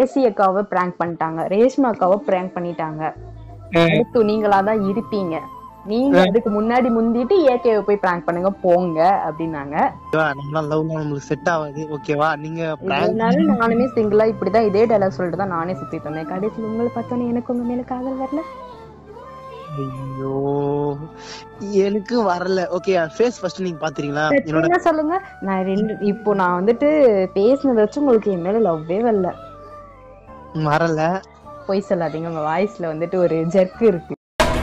Crazy அக்காவை prank பண்ணிட்டாங்க ரேஷ்மா அக்காவை பிராங்க் பண்ணிட்டாங்க அடுத்து நீங்களா தான் இருப்பீங்க நீங்க அதுக்கு முன்னாடி முந்திட்டு ஏகேவை போய் பிராங்க் பண்ணுங்க போங்க அப்படின்னாங்க ஓகேவா நம்மளாம் லவ் நம்மளுக்கு செட் ஆகாது ஓகேவா நீங்க prank இதனால நானுமே சிங்கிளா இப்படிதான் இதே டைலாக் சொல்லிட்டு தான் நானே சுத்திட்டு இருந்தேன் கடைசியில் உங்களை பார்த்தோன்னே எனக்கு உங்க மேல காதல் வரல ஐயோ எனக்கு வரல ஓகே ஃபேஸ் ஃபர்ஸ்ட் நீங்க பாத்துறீங்களா என்னோட என்ன சொல்லுங்க நான் ரெண்டு இப்போ நான் வந்துட்டு பேசினதை வச்சு உங்களுக்கு என் மேல லவ்வே வரல வரல பொய் சொல்லாதீங்க உங்க வாய்ஸ்ல வந்துட்டு ஒரு ஜெர்க் இருக்கு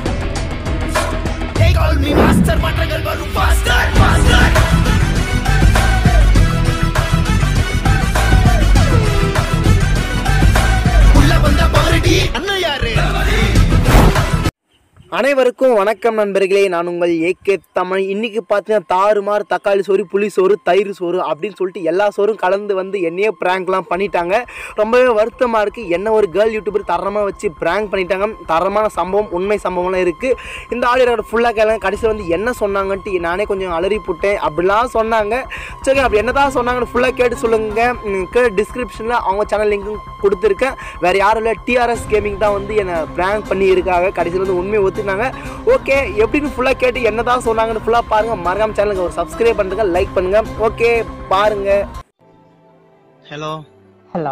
அனைவருக்கும் வணக்கம் நண்பர்களே நான் உங்கள் ஏகே தமிழ் இன்னைக்கு பார்த்தீங்கன்னா தாறுமாறு தக்காளி சோறு புளி சோறு தயிர் சோறு அப்படின்னு சொல்லிட்டு எல்லா சோறும் கலந்து வந்து என்னையே ப்ராங்க்லாம் பண்ணிட்டாங்க ரொம்பவே வருத்தமாக இருக்குது என்ன ஒரு கேர்ள் யூடியூபர் தரமாக வச்சு ப்ராங்க் பண்ணிட்டாங்க தரமான சம்பவம் உண்மை சம்பவம்லாம் இருக்குது இந்த ஆடியோட ஃபுல்லாக கேளுங்க கடைசியில் வந்து என்ன சொன்னாங்கன்ட்டு நானே கொஞ்சம் அலறி போட்டேன் அப்படிலாம் சொன்னாங்க சரி அப்படி என்ன தான் சொன்னாங்கன்னு ஃபுல்லாக கேட்டு சொல்லுங்கள் கீழே டிஸ்கிரிப்ஷனில் அவங்க சேனல் லிங்க்கும் கொடுத்துருக்கேன் வேறு யாரும் இல்லை டிஆர்எஸ் கேமிங் தான் வந்து என்னை ப்ராங்க் பண்ணி இருக்காங்க கடைசியில் வந்து உண்மையை ஒத்துனாங்க ஓகே எப்படின்னு ஃபுல்லாக கேட்டு என்ன தான் சொன்னாங்கன்னு ஃபுல்லாக பாருங்கள் மறக்காம சேனலுக்கு ஒரு சப்ஸ்கிரைப் பண்ணுங்க லைக் பண்ணுங்க ஓகே பாருங்க ஹலோ ஹலோ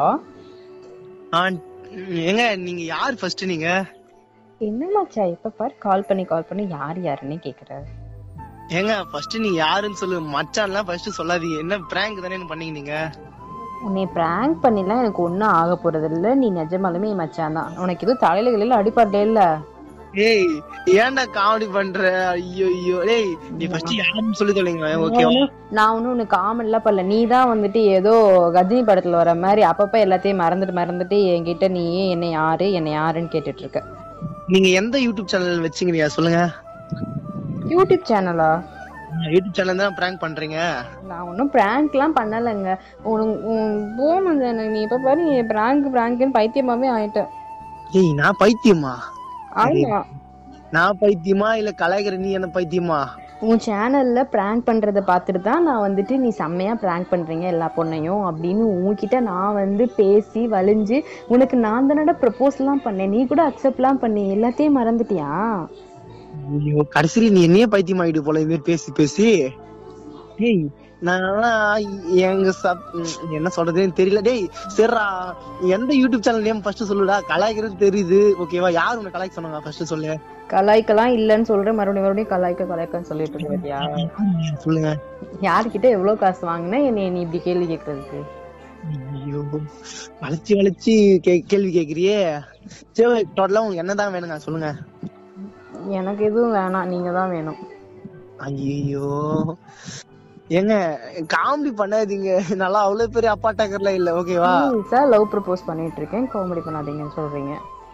ஏங்க நீங்க யார் ஃபர்ஸ்ட் நீங்க என்னமாச்சா இப்ப பாரு கால் பண்ணி கால் பண்ணி யார் யாருன்னு கேக்குற ஏங்க ஃபர்ஸ்ட் நீங்க யாருன்னு சொல்லு மச்சான்லாம் ஃபர்ஸ்ட் சொல்லாதீங்க என்ன பிராங்க் தானே பண்ணீங்க நீங்க உன்னை பிராங்க் பண்ணிலாம் எனக்கு ஒன்றும் ஆக போறது இல்ல நீ நிஜமாலுமே என் மச்சான் தான் உனக்கு எதுவும் தலையில கலையில அடிப்பட்டே இல்ல ஏய் ஏன்டா காமெடி பண்ற ஐயோ ஐயோ டேய் நீ ஃபர்ஸ்ட் யாருன்னு சொல்லி தொலைங்க ஓகேவா நான் ஒன்னும் உனக்கு காமெண்ட்லாம் பண்ணல நீ தான் வந்துட்டு ஏதோ கஜினி படத்துல வர மாதிரி அப்பப்ப எல்லாத்தையும் மறந்துட்டு மறந்துட்டு என்கிட்ட நீ என்ன யாரு என்ன யாருன்னு கேட்டுட்டு இருக்க நீங்க எந்த யூடியூப் சேனல் வச்சுக்கிறீங்க சொல்லுங்க யூடியூப் சேனலா யூடியூப் சேனல் தான் பிராங்க் பண்றீங்க நான் ஒன்றும் ப்ராங்க்லாம் பண்ணலைங்க உனக்கு போகுது எனக்கு நீ இப்போ பாரு நீ ப்ராங்க் ப்ராங்க்னு பைத்தியமாவே ஆயிட்டேன் ஏய் நான் பைத்தியமா ஆமா நான் பைத்தியமா இல்ல கலாய்கிற நீ என்ன பைத்தியமா உன் சேனல்ல ப்ராங்க் பண்றத பார்த்துட்டு தான் நான் வந்துட்டு நீ செம்மையா ப்ராங்க் பண்றீங்க எல்லா பொண்ணையும் அப்படின்னு உன்கிட்ட நான் வந்து பேசி வலிஞ்சு உனக்கு நான் தானடா ப்ரப்போஸ்லாம் பண்ணேன் நீ கூட அக்செப்ட்லாம் பண்ணி எல்லாத்தையும் மறந்துட்டியா ஐயோ கடைசியில நீ என்னையே பைத்தியம் ஆயிடு போல இது மாதிரி பேசி பேசி டேய் நான் எங்க சப் ம், என்ன சொல்றதுன்னு தெரியல டேய் சரிடா எந்த யூடியூப் சேனல் நேம் ஃபர்ஸ்ட் சொல்லுடா கலாய்க்கிறது தெரியுது ஓகேவா யார் உன்னை கலாய்க்க சொன்னாங்க ஃபர்ஸ்ட் சொல்லு கலாய்க்கலாம் இல்லைன்னு சொல்றேன் மறுபடியும் மறுபடியும் கலாய்க்க கலாய்க்கன்னு சொல்லிட்டு இருக்க பாத்தியா சொல்லுங்க யார்கிட்ட எவ்வளவு காசு வாங்கினா என்னை நீ இப்படி கேள்வி கேட்கறதுக்கு ஐயோ வளைச்சு வளைச்சு கே- கேள்வி கேக்குறியே சரி டோட்டலா உங்களுக்கு என்னதான் வேணுங்க சொல்லுங்க எனக்கு எதுவும் வேணாம் நீங்க தான் வேணும் ஐயோ ஏங்க காமெடி பண்ணாதீங்க நல்லா அவ்வளவு பெரிய அப்பா டக்கர்ல இல்ல ஓகேவா சார் லவ் ப்ரப்போஸ் பண்ணிட்டு இருக்கேன் காமெடி பண்ணாதீங்கன்னு சொல்றீங்க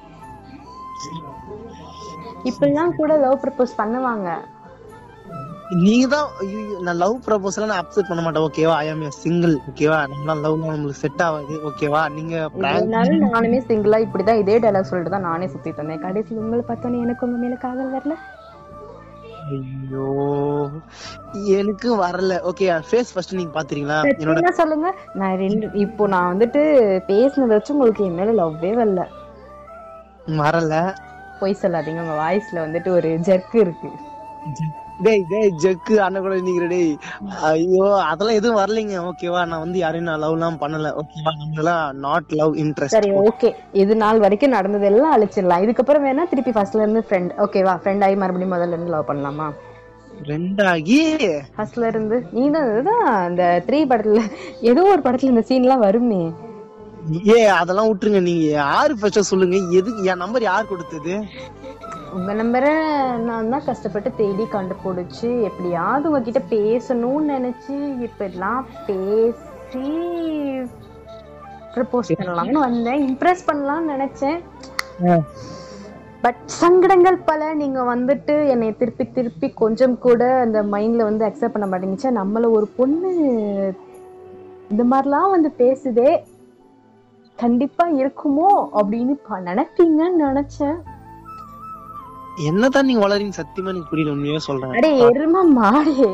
இப்பெல்லாம் கூட லவ் ப்ரப்போஸ் பண்ணுவாங்க நீங்க தான் ஐயோ நான் லவ் ப்ரப்போசல் நான் அப்செட் பண்ண மாட்டேன் ஓகேவா ஐ ஆம் சிங்கிள் ஓகேவா நம்மளாம் லவ் நம்மளுக்கு செட் ஆகாது ஓகேவா நீங்க prank- இதனால நானுமே சிங்கிளா இப்படிதான் இதே டைலாக் சொல்லிட்டு தான் நானே சுத்திட்டு இருந்தேன் கடைசியில் உங்களை பார்த்தோன்னே எனக்கு உங்க மேல காதல் வரல ஐயோ எனக்கு வரல ஓகே ஃபேஸ் ஃபர்ஸ்ட் நீங்க பாத்துறீங்களா என்னோட என்ன சொல்லுங்க நான் ரெண்டு இப்போ நான் வந்துட்டு பேசினதை வச்சு உங்களுக்கு என் மேல லவ்வே வரல வரல பொய் சொல்லாதீங்க உங்க வாய்ஸ்ல வந்துட்டு ஒரு ஜெர்க் இருக்கு டேய் டேய் ஜக்கு அண்ணன் கூட நீங்க டேய் ஐயோ அதெல்லாம் எதுவும் வரலைங்க ஓகேவா நான் வந்து யாரையும் நான் லவ்லாம் பண்ணல ஓகேவா நம்மளாம் நாட் லவ் இன்ட்ரெஸ்ட் சரி ஓகே இது நாள் வரைக்கும் நடந்தது எல்லாம் அழிச்சிடலாம் இதுக்கப்புறம் வேணா திருப்பி ஃபர்ஸ்ட்ல இருந்து ஃப்ரெண்ட் ஓகேவா ஃப்ரெண்ட் ஆகி மறுபடியும் முதல்ல இருந்து லவ் பண்ணலாமா ரெண்டாகி ஃபர்ஸ்ட்ல இருந்து நீ தான் இதுதான் இந்த த்ரீ படத்துல ஏதோ ஒரு படத்துல இந்த சீன்லாம் வருமே ஏ அதெல்லாம் விட்டுருங்க நீங்க யாரு ஃபர்ஸ்ட் சொல்லுங்க எதுக்கு என் நம்பர் யார் கொடுத்தது உங்க நம்பரை நான் தான் கஷ்டப்பட்டு தேடி கண்டுபிடிச்சு எப்படியாவது உங்ககிட்ட பேசணும்னு நினைச்சு இப்பெல்லாம் பேசி ப்ரப்போஸ் பண்ணலாம்னு வந்தேன் இம்ப்ரெஸ் பண்ணலாம்னு நினைச்சேன் பட் சங்கடங்கள் பல நீங்க வந்துட்டு என்னை திருப்பி திருப்பி கொஞ்சம் கூட அந்த மைண்ட்ல வந்து அக்செப்ட் பண்ண மாட்டேங்குச்சா நம்மள ஒரு பொண்ணு இந்த மாதிரிலாம் வந்து பேசுதே கண்டிப்பா இருக்குமோ அப்படின்னு ப- நினைப்பீங்கன்னு நினைச்சேன் என்னதான் நீங்க வளரீங்க சத்தியமா எனக்கு புரியல உண்மையா சொல்றேன் அடே எரும மாடே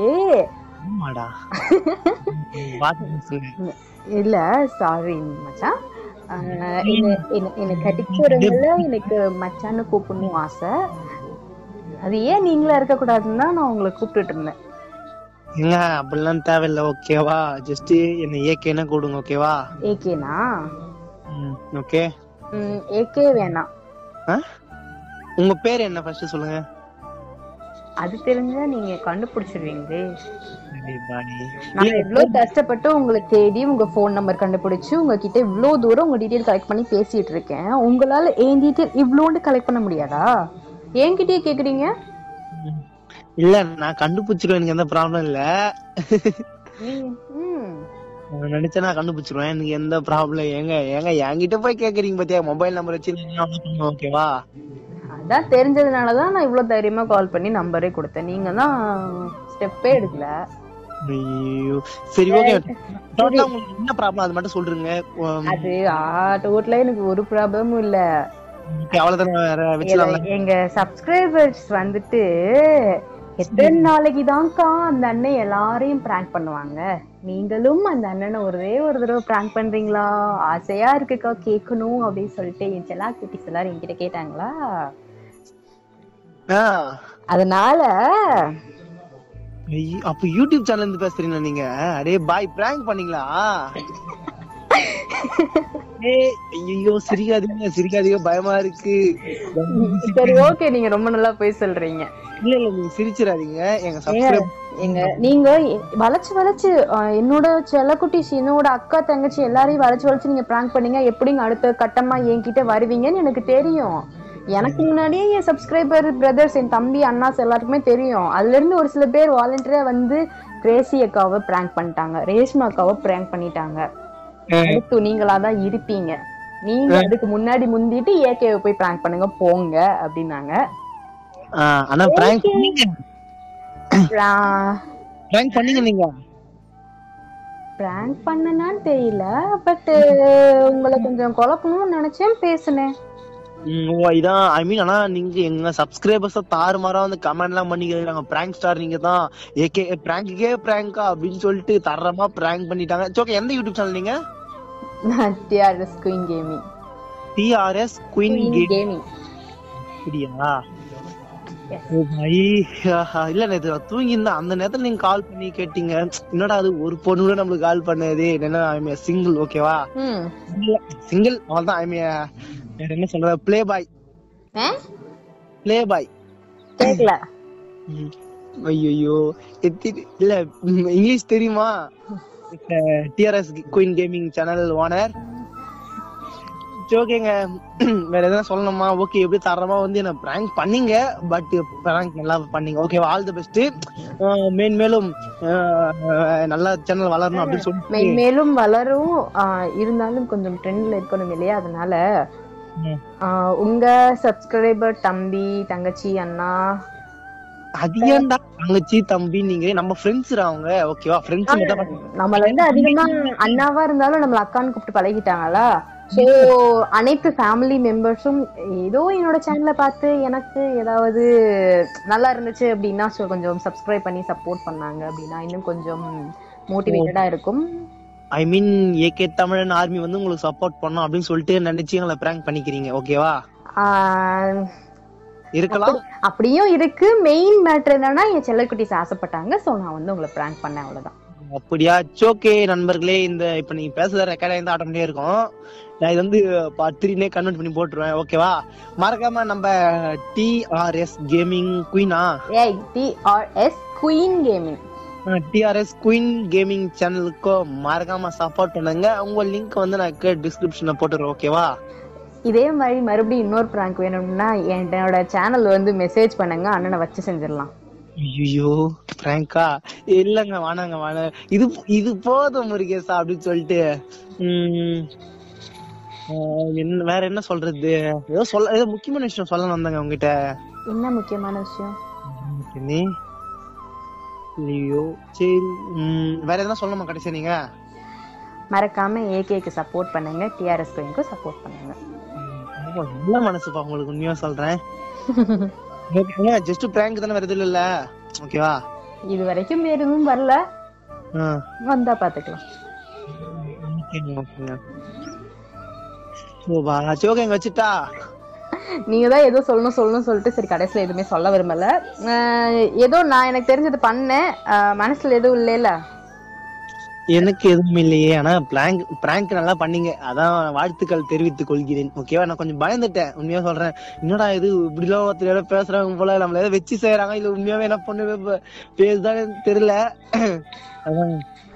ஆமாடா பாத்து சொல்லுங்க இல்ல சாரி மச்சான் ஆஹ் என்ன- என்ன- எனக்கு கட்டிக்கிறவங்கள எனக்கு மச்சான்னு கூப்பிடணும் ஆசை அது ஏன் நீங்களா இருக்க கூடாதுன்னு தான் நான் உங்களை கூப்பிட்டுட்டு இருந்தேன் ஏங்க அப்படிலாம் தேவையில்ல ஓகேவா ஜஸ்ட் என்ன ஏகேன்னு கூடுங்க ஓகேவா ஏகேனா ஓகே ஏகே வேணாம் உங்க பேர் என்ன ஃபர்ஸ்ட் சொல்லுங்க அது தெரிஞ்சா நீங்க கண்டுபிடிச்சிருவீங்களே சரி, பாய். நான் எவ்வளவு கஷ்டப்பட்டு உங்களை தேடி உங்க ஃபோன் நம்பர் கண்டுபிடிச்சு உங்ககிட்ட இவ்ளோ தூரம் உங்க டீடைல் கலெக்ட் பண்ணி பேசிட்டு இருக்கேன் உங்களால என் டீடைல் இவ்வளோண்டு கலெக்ட் பண்ண முடியாதா என்கிட்டயே கேக்குறீங்க ம். இல்ல நான் கண்டுபிடிச்சிருவேன் எனக்கு எந்த ப்ராப்ளம் இல்ல நீங்க- ம். நான் நினைச்சா நான் கண்டுபிடிச்சிருவேன் எனக்கு எந்த ப்ராப்ளம் ஏங்க ஏங்க என்கிட்ட போய் கேக்குறீங்க பாத்தியா மொபைல் நம்பர் வச்சு நான் என்ன பண்ணுவேன் ஓகேவா அதான் தெரிஞ்சதுனாலதான் நான் இவ்வளவு தைரியமா கால் பண்ணி நம்பரே கொடுத்தேன் நீங்க தான் ஸ்டெப்பே எடுக்கல ஐயோ சரி ஓகே டோட்டலா உங்களுக்கு என்ன ப்ராப்ளம் அது மட்டும் சொல்றீங்க உம், அது ஆ டோட்டலா எனக்கு ஒரு ப்ராப்ளமும் இல்ல okay, அவ்வளவுதானே வேற வச்சுலாம் எங்க- எங்க சப்ஸ்கிரைபர்ஸ் வந்துட்டு எத்தனை நாளைக்கு தான்க்கா அந்த அண்ணன் எல்லாரையும் பிராங்க் பண்ணுவாங்க நீங்களும் அந்த அண்ணனை ஒரே ஒரு தடவை பிராங்க் பண்றீங்களா ஆசையா இருக்குக்கா கேட்கணும் அப்படின்னு சொல்லிட்டு என் செல்லா குட்டிஸ் எல்லாரும் என்கிட்ட கேட்டாங்களா அதனால ஐயோ, அப்ப யூடியூப் சேனல்ல இருந்து பேசுறீங்களா நீங்க அடே பாய் பிராங்க் பண்ணீங்களா ஏய் ஐயோ சிரிக்காதீங்க சிரிக்காதீங்க பயமா இருக்கு சரி ஓகே நீங்க ரொம்ப நல்லா போய் சொல்றீங்க இல்ல இல்ல நீங்க சிரிச்சிடாதீங்க எங்க சப்ஸ்கிரைப் எங்க நீங்க எ- வளைச்சு வளைச்சு அஹ், என்னோட செல்லக்குட்டிஸ் என்னோட அக்கா தங்கச்சி எல்லாரையும் வளைச்சு வளைச்சு நீங்க பிராங்க் பண்ணீங்க எப்படிங்க அடுத்த கட்டமா என்கிட்ட வருவீங்கன்னு எனக்கு தெரியும் எனக்கு முன்னாடியே என் சப்ஸ்கிரைபர் பிரதர்ஸ் என் தம்பி அண்ணாஸ் எல்லாருக்குமே தெரியும் அதுல இருந்து ஒரு சில பேர் வாலண்டியரா வந்து கிரேசி அக்காவை பிராங்க் பண்ணிட்டாங்க ரேஷ்மா அக்காவை பிராங்க் பண்ணிட்டாங்க அடுத்து நீங்களா தான் இருப்பீங்க நீங்க அதுக்கு முன்னாடி முந்திட்டு ஏகேவை போய் பிராங்க் பண்ணுங்க போங்க அப்படின்னாங்க ஆனா பிராங்க் பண்ணீங்க பிராங்க் பண்ணீங்க நீங்க பிராங்க் பண்ணனான்னு தெரியல பட் உங்களை கொஞ்சம் குழப்பணும்னு நினைச்சேன் பேசினேன் ம், ஓ இதான் ஐ மீன் ஆனா நீங்க எங்க சப்ஸ்கிரைபர்ஸ் தாறுமாறா வந்து கமெண்ட் எல்லாம் பண்ணிக்கிறாங்க பிராங்க் ஸ்டார் நீங்க தான் ஏகே பிராங்குக்கே பிராங்கா அப்படின்னு சொல்லிட்டு தரமா பிராங்க் பண்ணிட்டாங்க ஓகே எந்த யூடியூப் சேனல் நீங்க நான் TRS queen gaming TRS queen queen gaming அப்படியா ஓ பாய் ஆஹா, இல்ல நேத்து நான் தூங்கி இருந்தேன் அந்த நேரத்துல நீங்க கால் பண்ணி கேட்டீங்க என்னடா அது ஒரு பொண்ணு கூட நம்மளுக்கு கால் பண்ணது என்ன ஐ சிங்கிள் ஓகேவா ம் சிங்கிள் அவ்வளவுதான் ஐ வேற என்ன சொல்றது ப்ளே பாய் ப்ளே பாய் கேட்கல ஐயோ இல்ல ம், இங்கிலீஷ் தெரியுமா TRS queen gaming channel owner ஓகேங்க வேற எதனா சொல்லணுமா ஓகே எப்படி தரமா வந்து என்ன பிராங்க் பண்ணீங்க பட் பிராங்க் நல்லா பண்ணீங்க okay all the best man மேலும் அஹ், நல்ல சேனல் வளரணும் அப்படின்னு சொல்லி மே- மேலும் வளரும் ஆஹ், இருந்தாலும் கொஞ்சம் ட்ரெண்ட்ல இருக்கணும் இல்லையா அதனால ம். ஆஹ், உங்க சப்ஸ்கிரைபர் தம்பி தங்கச்சி அண்ணா அது ஏன்டா தங்கச்சி தம்பி நீங்க நம்ம ஃப்ரெண்ட்ஸ் அவங்க ஓகேவா ஃப்ரெண்ட்ஸ் மட்டும் தான் நம்மள வந்து அதிகமா அண்ணாவா இருந்தாலும் நம்மள அக்கான்னு கூப்பிட்டு பழகிட்டாங்களா சோ அனைத்து ஃபேமிலி மெம்பர்ஸும் ஏதோ என்னோட சேனலை பார்த்து எனக்கு ஏதாவது நல்லா இருந்துச்சு அப்படின்னா so கொஞ்சம் சப்ஸ்கிரைப் பண்ணி சப்போர்ட் பண்ணாங்க அப்படின்னா இன்னும் கொஞ்சம் மோட்டிவேட்டடா இருக்கும் ஐ மீன் ஏகே தமிழன் ஆர்மி வந்து உங்களுக்கு சப்போர்ட் பண்ணும் அப்படின்னு சொல்லிட்டு நினைச்சு எங்களை பிராங்க் பண்ணிக்கிறீங்க ஓகேவா ஆஹ் இருக்கலாம் அப்படியும் இருக்கு மெயின் மேட்டர் என்னன்னா என் செல்லக்குட்டிஸ் ஆசைப்பட்டாங்க சோ நான் வந்து உங்களை பிராங்க் பண்ணேன் அவ்வளவுதான் அப்படியா ஓகே நண்பர்களே இந்த இப்ப நீங்க பேசுற ரெக்கார்ட் ஆகி ஆட்டோமேட்டிக்கா இருக்கும் நான் இது வந்து பார்ட் த்ரீனே கன்வெர்ட் பண்ணி போட்டுருவேன் ஓகேவா மறக்காம நம்ம டிஆர்எஸ் கேமிங் குயினா ஏய் TRS queen gaming TRS queen gaming சேனலுக்கும் மறக்காம சப்போர்ட் பண்ணுங்க உங்க லிங்க் வந்து நான் டிஸ்கிரிப்ஷன்ல போட்டுறேன் ஓகேவா இதே மாதிரி மறுபடியும் இன்னொரு பிராங்க் வேணும்னா என்னோட சேனல் வந்து மெசேஜ் பண்ணுங்க அண்ணனை வச்சு செஞ்சிடலாம் ஐயோ பிராங்கா இல்லங்க வேணாங்க வேணாங்க இது இது போதும் முருகேசா அப்படின்னு சொல்லிட்டு உம் ஆஹ் என்ன வேற என்ன சொல்றது ஏதோ சொல்ல ஏதோ முக்கியமான விஷயம் சொல்ல வந்தாங்க உங்ககிட்ட என்ன முக்கியமான விஷயம் நீ ஐயோ சரி உம் வேற எதனா சொல்லணுமா கடைசியா நீங்க மறக்காம ஏகேக்கு சப்போர்ட் பண்ணுங்க டிஆர்எஸ் குயினுக்கும் சப்போர்ட் பண்ணுங்க ரொம்ப நல்ல மனசுப்பா உங்களுக்கு உண்மையா சொல்றேன் ஜஸ்ட் பிராங்க் தானே வேற எதுவும் இல்ல ஓகேவா இது வரைக்கும் வேற எதுவும் வரல ஆ வந்தா பாத்துக்கலாம் ஓகேங்க ஓகேங்க ஓ ஜோக் எங்க வச்சுட்டா நீங்க தான் ஏதோ சொல்லணும் சொல்லணும் சொல்லிட்டு சரி கடைசியில எதுவுமே சொல்ல விரும்பல அஹ் ஏதோ நான் எனக்கு தெரிஞ்சது பண்ணேன் அஹ் மனசுல எதுவும் இல்லைல்ல எனக்கு எதுவும் இல்லையே ஆனா பிராங்க் பிராங்க் நல்லா பண்ணீங்க அதான் வாழ்த்துக்கள் தெரிவித்துக் கொள்கிறேன் ஓகேவா நான் கொஞ்சம் பயந்துட்டேன் உண்மையா சொல்றேன் என்னடா இது இப்படிலாம் ஒருத்தர் பேசுறாங்க போல நம்மள ஏதோ வச்சு செய்யறாங்க இல்ல உண்மையாவே என்ன பண்ணு பேசுதானே தெரியல அதான்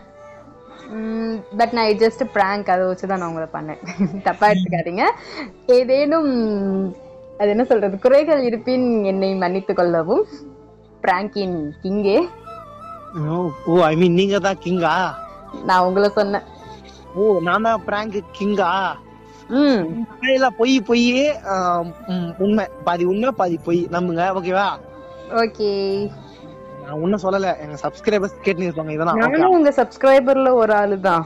பட் நான் ஜஸ்ட் பிராங்க் அதை வச்சு தான் நான் உங்களை பண்ணேன் தப்பா எடுத்துக்காதீங்க ஏதேனும் அது என்ன சொல்றது குறைகள் இருப்பின் என்னை மன்னித்துக் கொள்ளவும் பிராங்கின் கிங்கே ஓ, ஓ ஐ மீன் நீங்க தான் கிங்கா நான் உங்களை சொன்னேன் ஓ நான் தான் பிராங்க் கிங்கா ம் இல்ல பொய் பொய் ஆஹ், ம், உண்மை பாதி உண்மை பாதி பொய் நம்புங்க ஓகேவா ஓகே நான் ஒன்னும் சொல்லல எங்க சப்ஸ்கிரைபர்ஸ் கேட்டு இருப்பாங்க இதெல்லாம் okay. நானும் உங்க சப்ஸ்கிரைபர்ல ஒரு ஆளு தான்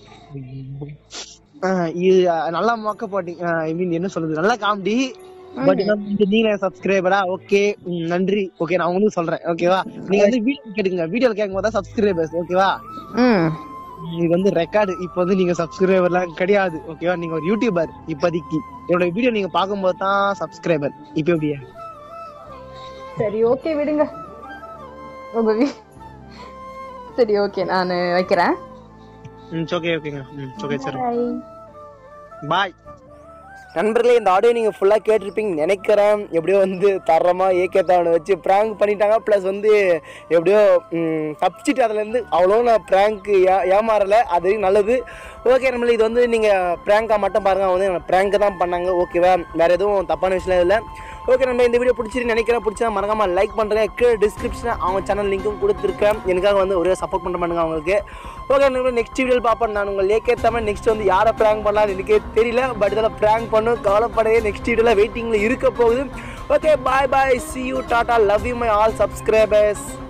ஆஹ், இது ஆஹ், நல்லா மொக்க போட்டீங்க ஐ மீன் என்ன சொல்றது நல்லா காமெடி பட் நீங்க சப்ஸ்கிரைபரா ஓகே நன்றி ஓகே நான் உங்களுக்கு சொல்றேன் ஓகேவா நீங்க வந்து வீடியோ கேட்டுங்க வீடியோல கேட்கும் போது தான் சப்ஸ்கிரைபர்ஸ் ஓகேவா ம் இது வந்து ரெக்கார்டு இப்போ வந்து நீங்க சப்ஸ்கிரைபர்லாம் கிடையாது ஓகேவா நீங்க ஒரு யூடியூபர் இப்போதைக்கு என்னோட வீடியோ நீங்க பார்க்கும்போது தான் சப்ஸ்கிரைபர் இப்போ எப்படியா சரி ஓகே விடுங்க உங்க வீ- சரி ஓகே நான் வைக்கிறேன் ம் ஓகே ஓகேங்க ம் ஓகே சரி Bye. பாய் நண்பர்களே இந்த ஆடியோ நீங்கள் ஃபுல்லாக கேட்டிருப்பீங்கன்னு நினைக்கிறேன் எப்படியோ வந்து தரமாக ஏகேத்தாவனை வச்சு ப்ராங்க் பண்ணிட்டாங்க ப்ளஸ் வந்து எப்படியோ ம், தப்பிச்சிட்டு அதுலேருந்து அவ்வளோ நான் ப்ராங்க் ஏ ஏமாறலை அது வரைக்கும் நல்லது ஓகே நம்மள இது வந்து நீங்கள் ப்ராங்காக மட்டும் பாருங்கள் அவங்க வந்து ப்ராங்க் தான் பண்ணாங்க ஓகேவா வேறு எதுவும் தப்பான விஷயம் இல்லை ஓகே நம்ம இந்த வீடியோ பிடிச்சிருக்கு நினைக்கிறேன் பிடிச்சா மறக்காம லைக் பண்ணுறேன் கீழே டிஸ்கிரிப்ஷனில் அவங்க சேனல் லிங்க்கும் கொடுத்துருக்கேன் எனக்காக வந்து ஒரே சப்போர்ட் பண்ண பண்ணுங்க அவங்களுக்கு ஓகே நம்ம நெக்ஸ்ட் வீடியோ பார்ப்போம் நான் உங்கள் லேக்கே தமிழ் நெக்ஸ்ட் வந்து யாரை ப்ராங்க் பண்ணலாம் எனக்கே தெரியல பட் இதெல்லாம் ப்ராங்க் பண்ணும் கவலைப்படையே நெக்ஸ்ட் வீடியோவில் வெயிட்டிங்கில் இருக்க போகுது okay bye bye see you டாடா love you my all subscribers